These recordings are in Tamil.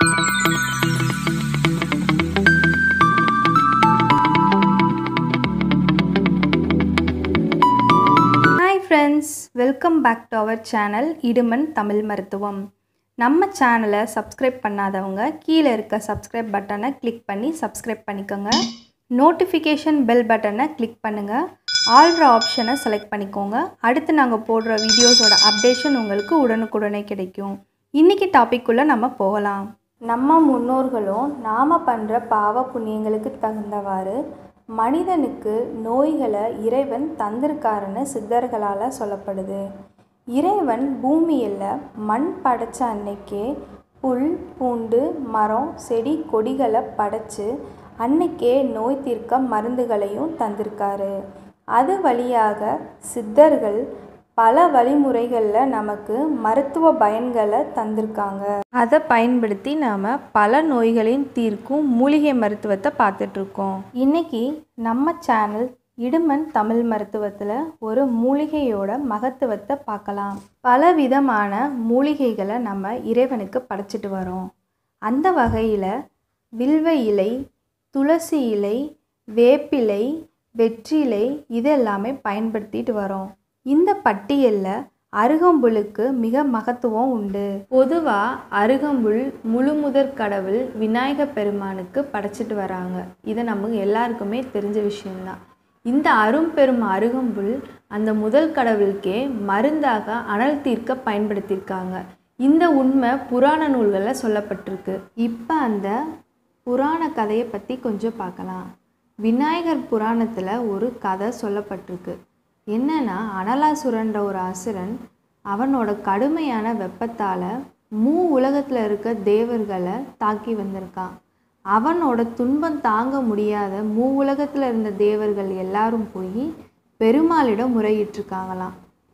hi friends welcome back to our channel இடுமன் தமிழ் மருத்துவம் நம்ம சேனலை சப்ஸ்கிரைப் பண்ணாதவங்க கீழே இருக்க சப்ஸ்கிரைப் பட்டனை கிளிக் பண்ணி சப்ஸ்கிரைப் பண்ணிக்கோங்க நோட்டிஃபிகேஷன் பெல் பட்டனை கிளிக் பண்ணுங்கள் ஆல்ற ஆப்ஷனை செலக்ட் பண்ணிக்கோங்க அடுத்து நாங்கள் போடுற வீடியோஸோட அப்டேஷன் உங்களுக்கு உடனுக்குடனே கிடைக்கும் இன்றைக்கி டாபிக்குள்ளே நம்ம போகலாம் நம்ம முன்னோர்களும் நாம் பண்ணுற பாவ புண்ணியங்களுக்கு தகுந்தவாறு மனிதனுக்கு நோய்களை இறைவன் தந்திருக்காருன்னு சித்தர்களால் சொல்லப்படுது இறைவன் பூமியில் மண் படைச்ச அன்னைக்கே புல் பூண்டு மரம் செடி கொடிகளை படைச்சு அன்னைக்கே நோய் தீர்க்க மருந்துகளையும் தந்திருக்காரு அது வழியாக சித்தர்கள் பல வழிமுறைகளில் நமக்கு மருத்துவ பயன்களை தந்திருக்காங்க அதை பயன்படுத்தி நாம் பல நோய்களையும் தீர்க்கும் மூலிகை மருத்துவத்தை பார்த்துட்ருக்கோம் இன்னைக்கு நம்ம சேனல் இடுமன் தமிழ் மருத்துவத்தில் ஒரு மூலிகையோட மகத்துவத்தை பார்க்கலாம் பல விதமான மூலிகைகளை நம்ம இறைவனுக்கு படைச்சிட்டு வரோம் அந்த வகையில் வில்வ இலை துளசி இலை வேப்பிலை வெற்றிலை இது எல்லாமே பயன்படுத்திட்டு வரோம் இந்த பட்டியலில் அருகம்புலுக்கு மிக மகத்துவம் உண்டு பொதுவாக அருகம்புல் முழுமுதற் கடவுள் விநாயக பெருமானுக்கு படைச்சிட்டு வராங்க இது நமக்கு எல்லாருக்குமே தெரிஞ்ச விஷயம்தான் இந்த அரும்பெரும் அருகம்புல் அந்த முதல் கடவுளுக்கே மருந்தாக அனல் தீர்க்க பயன்படுத்தியிருக்காங்க இந்த உண்மை புராண நூல்களில் சொல்லப்பட்டிருக்கு இப்போ அந்த புராண கதையை பற்றி கொஞ்சம் பார்க்கலாம் விநாயகர் புராணத்தில் ஒரு கதை சொல்லப்பட்டிருக்கு என்னன்னா அனலாசுரன்ற ஒரு அசுரன் அவனோட கடுமையான வெப்பத்தால் மூ உலகத்தில் இருக்க தேவர்களை தாக்கி வந்திருக்கான் அவனோட துன்பம் தாங்க முடியாத மூ உலகத்தில் இருந்த தேவர்கள் எல்லாரும் போய் பெருமாளிடம் முறையிட்டிருக்காங்களாம்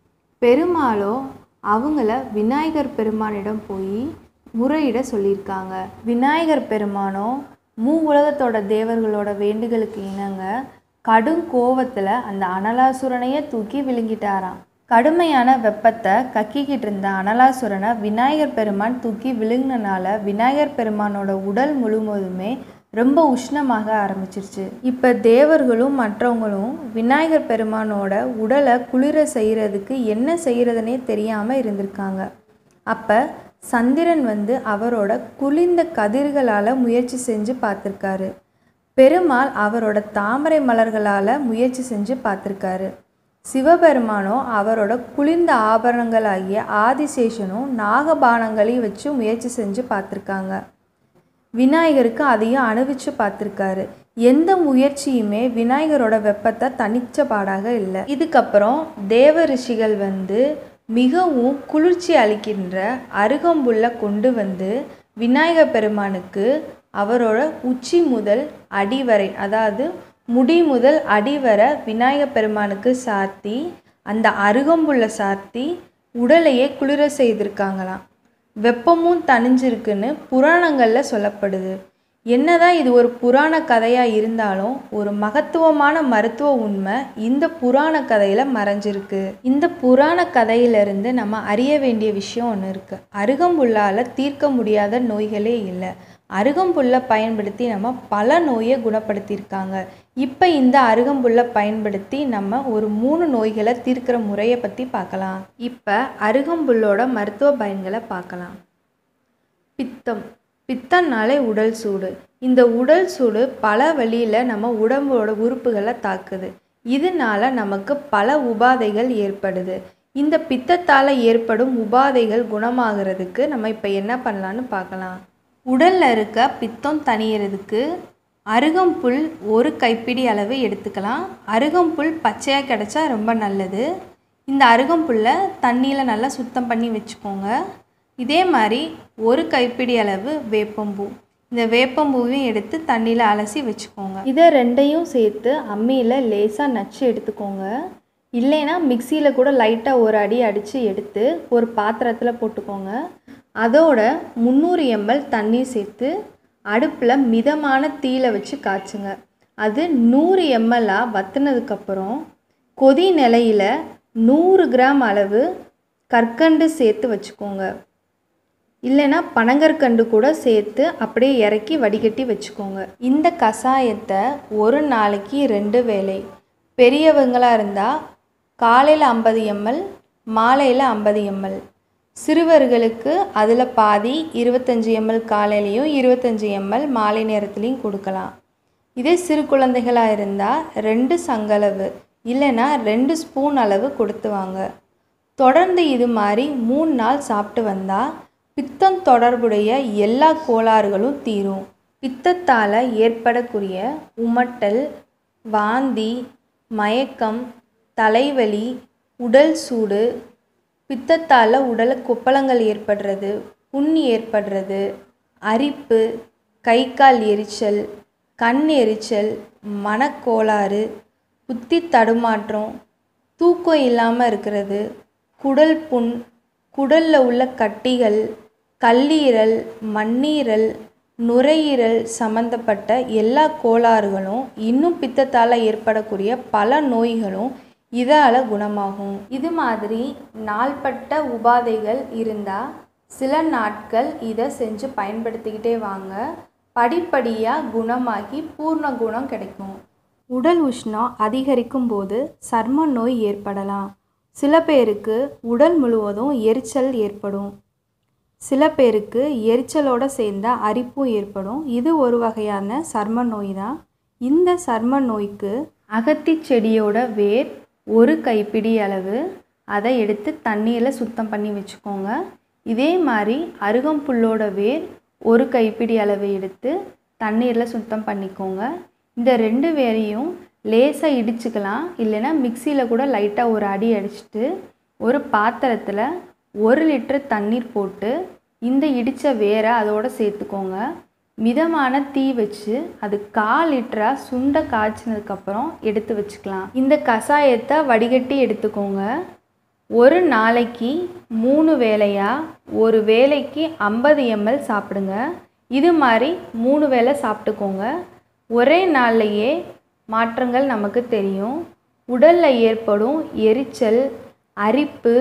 பெருமாளோ அவங்கள விநாயகர் பெருமானிடம் போய் முறையிட சொல்லியிருக்காங்க விநாயகர் பெருமானோ மூ உலகத்தோட தேவர்களோட வேண்டுகளுக்கு இணங்க கடும் கோவத்தில் அந்த அனலாசுரனையே தூக்கி விழுங்கிட்டாராம் கடுமையான வெப்பத்தை கக்கிக்கிட்டு இருந்த அனலாசுரனை விநாயகர் பெருமான் தூக்கி விழுங்கினால விநாயகர் பெருமானோட உடல் முழுவதுமே ரொம்ப உஷ்ணமாக ஆரம்பிச்சிருச்சு இப்போ தேவர்களும் மற்றவங்களும் விநாயகர் பெருமானோட உடலை குளிர செய்கிறதுக்கு என்ன செய்கிறதுனே தெரியாமல் இருந்திருக்காங்க அப்போ சந்திரன் வந்து அவரோட குளிர்ந்த கதிர்களால் முயற்சி செஞ்சு பார்த்துருக்காரு பெருமாள் அவரோட தாமரை மலர்களால் முயற்சி செஞ்சு பார்த்துருக்காரு சிவபெருமானோ அவரோட குளிர்ந்த ஆபரணங்களாகிய ஆதிசேஷனும் நாகபானங்களையும் வச்சு முயற்சி செஞ்சு பார்த்துருக்காங்க விநாயகருக்கு அதையும் அணுவிச்சு பார்த்துருக்காரு எந்த முயற்சியுமே விநாயகரோட வெப்பத்தை தனிச்ச பாடாக இல்லை இதுக்கப்புறம் தேவ ரிஷிகள் வந்து மிகவும் குளிர்ச்சி அளிக்கின்ற அருகம்புல்லை கொண்டு வந்து விநாயகர் பெருமானுக்கு அவரோட உச்சி முதல் அடிவரை அதாவது முடி முதல் அடிவரை விநாயகர் பெருமானுக்கு சாத்தி அந்த அருகம்புல்லை சாத்தி உடலையே குளிர செய்திருக்காங்களாம் வெப்பமும் தணிஞ்சிருக்குன்னு புராணங்களில் சொல்லப்படுது என்னதான் இது ஒரு புராண கதையாக இருந்தாலும் ஒரு மகத்துவமான மருத்துவ உண்மை இந்த புராண கதையில் மறைஞ்சிருக்கு இந்த புராண கதையிலிருந்து நம்ம அறிய வேண்டிய விஷயம் ஒன்று இருக்குது அருகம்புல்லால் தீர்க்க முடியாத நோய்களே இல்லை அருகம்புல்லை பயன்படுத்தி நம்ம பல நோயை குணப்படுத்தியிருக்காங்க இப்போ இந்த அருகம்புல்லை பயன்படுத்தி நம்ம ஒரு மூணு நோய்களை தீர்க்கிற முறையை பற்றி பார்க்கலாம் இப்போ அருகம்புல்லோட மருத்துவ பயன்களை பார்க்கலாம் பித்தம் பித்தம்னாலே உடல் சூடு இந்த உடல் சூடு பல வழியில் நம்ம உடம்போட உறுப்புகளை தாக்குது இதனால நமக்கு பல உபாதைகள் ஏற்படுது இந்த பித்தத்தால் ஏற்படும் உபாதைகள் குணமாகிறதுக்கு நம்ம இப்போ என்ன பண்ணலான்னு பார்க்கலாம் உடலில் இருக்க பித்தம் தணியறதுக்கு அருகம்புல் ஒரு கைப்பிடி அளவு எடுத்துக்கலாம் அருகம்புல் பச்சையாக கிடைச்சா ரொம்ப நல்லது இந்த அருகம்புல்லை தண்ணியில் நல்லா சுத்தம் பண்ணி வச்சுக்கோங்க இதே மாதிரி ஒரு கைப்பிடி அளவு வேப்பம்பூ இந்த வேப்பம்பூவையும் எடுத்து தண்ணியில் அலசி வச்சுக்கோங்க இதை ரெண்டையும் சேர்த்து அம்மியில் லேசாக நச்சு எடுத்துக்கோங்க இல்லைன்னா மிக்சியில் கூட லைட்டாக ஒரு அடி அடித்து எடுத்து ஒரு பாத்திரத்தில் போட்டுக்கோங்க அதோட முந்நூறு எம்எல் தண்ணி சேர்த்து அடுப்பில் மிதமான தீயில வச்சு காய்ச்சுங்க அது நூறு எம்எல்லாக வத்துனதுக்கப்புறம் கொதி நிலையில் நூறு கிராம் அளவு கற்கண்டு சேர்த்து வச்சுக்கோங்க இல்லைன்னா பனங்கற்கண்டு கூட சேர்த்து அப்படியே இறக்கி வடிகட்டி வச்சுக்கோங்க இந்த கஷாயத்தை ஒரு நாளைக்கு ரெண்டு வேளை பெரியவங்களாக இருந்தால் காலையில் ஐம்பது எம்எல் மாலையில் ஐம்பது எம்எல் சிறுவர்களுக்கு அதில் பாதி இருபத்தஞ்சி எம்எல் காலையிலையும் இருபத்தஞ்சி எம்எல் மாலை நேரத்துலையும் கொடுக்கலாம் இதே சிறு குழந்தைகளாக இருந்தால் ரெண்டு சங்களவு இல்லைன்னா ரெண்டு ஸ்பூன் அளவு கொடுத்து வாங்க தொடர்ந்து இது மாதிரி மூணு நாள் சாப்பிட்டு வந்தால் பித்தம் தொடர்புடைய எல்லா கோளாறுகளும் தீரும் பித்தத்தால் ஏற்படக்கூடிய உமட்டல் வாந்தி மயக்கம் தலைவலி உடல் சூடு பித்தத்தால் உடல் கொப்பளங்கள் ஏற்படுறது புண் ஏற்படுறது அரிப்பு கை கால் எரிச்சல் கண் எரிச்சல் மனக்கோளாறு புத்தி தடுமாற்றம் தூக்கம் இல்லாமல் இருக்கிறது குடல் புண் குடலில் உள்ள கட்டிகள் கல்லீரல் மண்ணீரல் நுரையீரல் சம்மந்தப்பட்ட எல்லா கோளாறுகளும் இன்னும் பித்தத்தால் ஏற்படக்கூடிய பல நோய்களும் இதால் குணமாகும் இது மாதிரி நாள்பட்ட உபாதைகள் இருந்தால் சில நாட்கள் இதை செஞ்சு பயன்படுத்திக்கிட்டே வாங்க படிப்படியாக குணமாகி பூர்ண குணம் கிடைக்கும் உடல் உஷ்ணம் அதிகரிக்கும் போது சர்ம நோய் ஏற்படலாம் சில பேருக்கு உடல் முழுவதும் எரிச்சல் ஏற்படும் சில பேருக்கு எரிச்சலோடு சேர்ந்த அரிப்பும் ஏற்படும் இது ஒரு வகையான சர்ம நோய் தான் இந்த சர்ம நோய்க்கு அகத்தி செடியோட வேர் ஒரு கைப்பிடி அளவு அதை எடுத்து தண்ணியில் சுத்தம் பண்ணி வச்சுக்கோங்க இதே மாதிரி அருகம்புல்லோட வேர் ஒரு கைப்பிடி அளவு எடுத்து தண்ணீரில் சுத்தம் பண்ணிக்கோங்க இந்த ரெண்டு வேரையும் லேசாக இடிச்சுக்கலாம் இல்லைன்னா மிக்சியில் கூட லைட்டாக ஒரு அடி அடிச்சுட்டு ஒரு பாத்திரத்தில் ஒரு லிட்டர் தண்ணீர் போட்டு இந்த இடித்த வேரை அதோடு சேர்த்துக்கோங்க மிதமான தீ வச்சு அது கால் லிட்டராக சுண்டை காய்ச்சினதுக்கப்புறம் எடுத்து வச்சுக்கலாம் இந்த கஷாயத்தை வடிகட்டி எடுத்துக்கோங்க ஒரு நாளைக்கு மூணு வேளையாக ஒரு வேளைக்கு ஐம்பது எம்எல் சாப்பிடுங்க இது மாதிரி மூணு வேளை சாப்பிட்டுக்கோங்க ஒரே நாள்லையே மாற்றங்கள் நமக்கு தெரியும் உடலில் ஏற்படும் எரிச்சல் அரிப்பு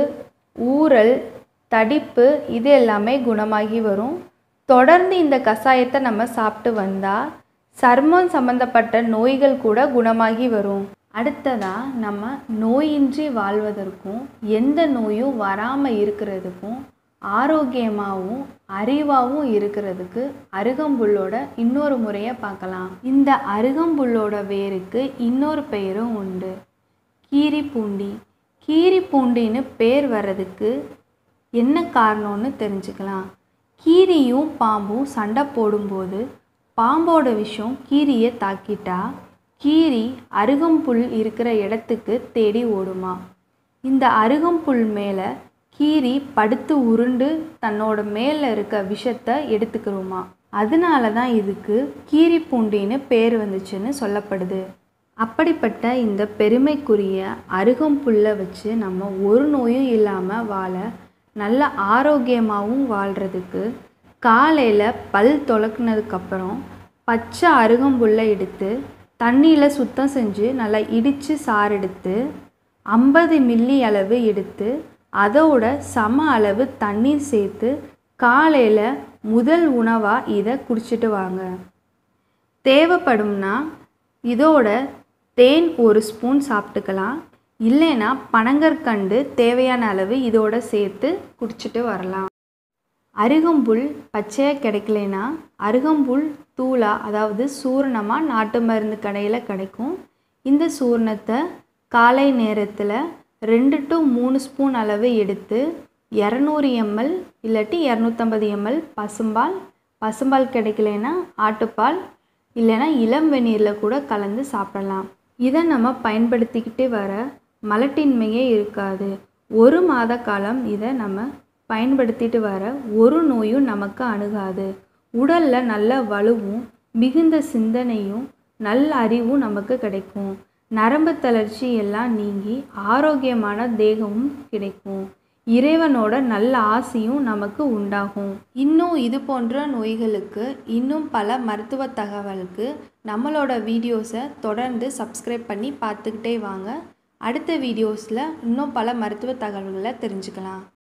ஊறல் தடிப்பு இது எல்லாமே குணமாகி வரும் தொடர்ந்து இந்த கஷாயத்தை நம்ம சாப்பிட்டு வந்தால் சர்மம் சம்மந்தப்பட்ட நோய்கள் கூட குணமாகி வரும் அடுத்ததாக நம்ம நோயின்றி வாழ்வதற்கும் எந்த நோயும் வராமல் இருக்கிறதுக்கும் ஆரோக்கியமாகவும் அறிவாகவும் இருக்கிறதுக்கு அருகம்புல்லோட இன்னொரு முறையை பார்க்கலாம் இந்த அருகம்புல்லோட வேருக்கு இன்னொரு பெயரும் உண்டு கீரி பூண்டி கீரி பூண்டின்னு பேர் வர்றதுக்கு என்ன காரணம்னு தெரிஞ்சுக்கலாம் கீரியும் பாம்பும் சண்டை போடும்போது பாம்போட விஷம் கீரியை தாக்கிட்டா கீரி அருகம்புல் இருக்கிற இடத்துக்கு தேடி ஓடுமா இந்த அருகம்புல் மேலே கீரி படுத்து உருண்டு தன்னோட மேலே இருக்க விஷத்தை எடுத்துக்கிறோமா அதனால தான் இதுக்கு கீரி பூண்டின்னு பேர் வந்துச்சுன்னு சொல்லப்படுது அப்படிப்பட்ட இந்த பெருமைக்குரிய அருகம்புல்லை வச்சு நம்ம ஒரு நோயும் இல்லாமல் வாழ நல்ல ஆரோக்கியமாகவும் வாழ்கிறதுக்கு காலையில் பல் துலக்குனதுக்கப்புறம் பச்சை அருகம்புல்லை எடுத்து தண்ணியில் சுத்தம் செஞ்சு நல்லா இடித்து சாறு எடுத்து ஐம்பது மில்லி அளவு எடுத்து அதோட சம அளவு தண்ணீர் சேர்த்து காலையில் முதல் உணவாக இதை குடிச்சிட்டு வாங்க தேவைப்படும்னா இதோட தேன் ஒரு ஸ்பூன் சாப்பிட்டுக்கலாம் இல்லைன்னா பனங்கற்கண்டு தேவையான அளவு இதோட சேர்த்து குடிச்சிட்டு வரலாம் அருகம்புல் பச்சையாக கிடைக்கலனா அருகம்புல் தூளா அதாவது சூரணமாக நாட்டு மருந்து கடையில் கிடைக்கும் இந்த சூரணத்தை காலை நேரத்தில் ரெண்டு டு மூணு ஸ்பூன் அளவு எடுத்து இரநூறு எம்எல் இல்லாட்டி இரநூத்தம்பது எம்எல் பசும்பால் பசும்பால் கிடைக்கலனா ஆட்டுப்பால் இல்லைன்னா இளம் வெந்நீரில் கூட கலந்து சாப்பிடலாம் இதை நம்ம பயன்படுத்திக்கிட்டு வர மலட்டின்மையே இருக்காது ஒரு மாத காலம் இதை நம்ம பயன்படுத்திட்டு வர ஒரு நோயும் நமக்கு அணுகாது உடலில் நல்ல வலுவும் மிகுந்த சிந்தனையும் நல்ல அறிவும் நமக்கு கிடைக்கும் நரம்பு தளர்ச்சி எல்லாம் நீங்கி ஆரோக்கியமான தேகமும் கிடைக்கும் இறைவனோட நல்ல ஆசையும் நமக்கு உண்டாகும் இன்னும் இது போன்ற நோய்களுக்கு இன்னும் பல மருத்துவ தகவலுக்கு நம்மளோட வீடியோஸை தொடர்ந்து சப்ஸ்கிரைப் பண்ணி பார்த்துக்கிட்டே வாங்க அடுத்த வீடியோஸில் இன்னும் பல மருத்துவ தகவல்களை தெரிஞ்சுக்கலாம்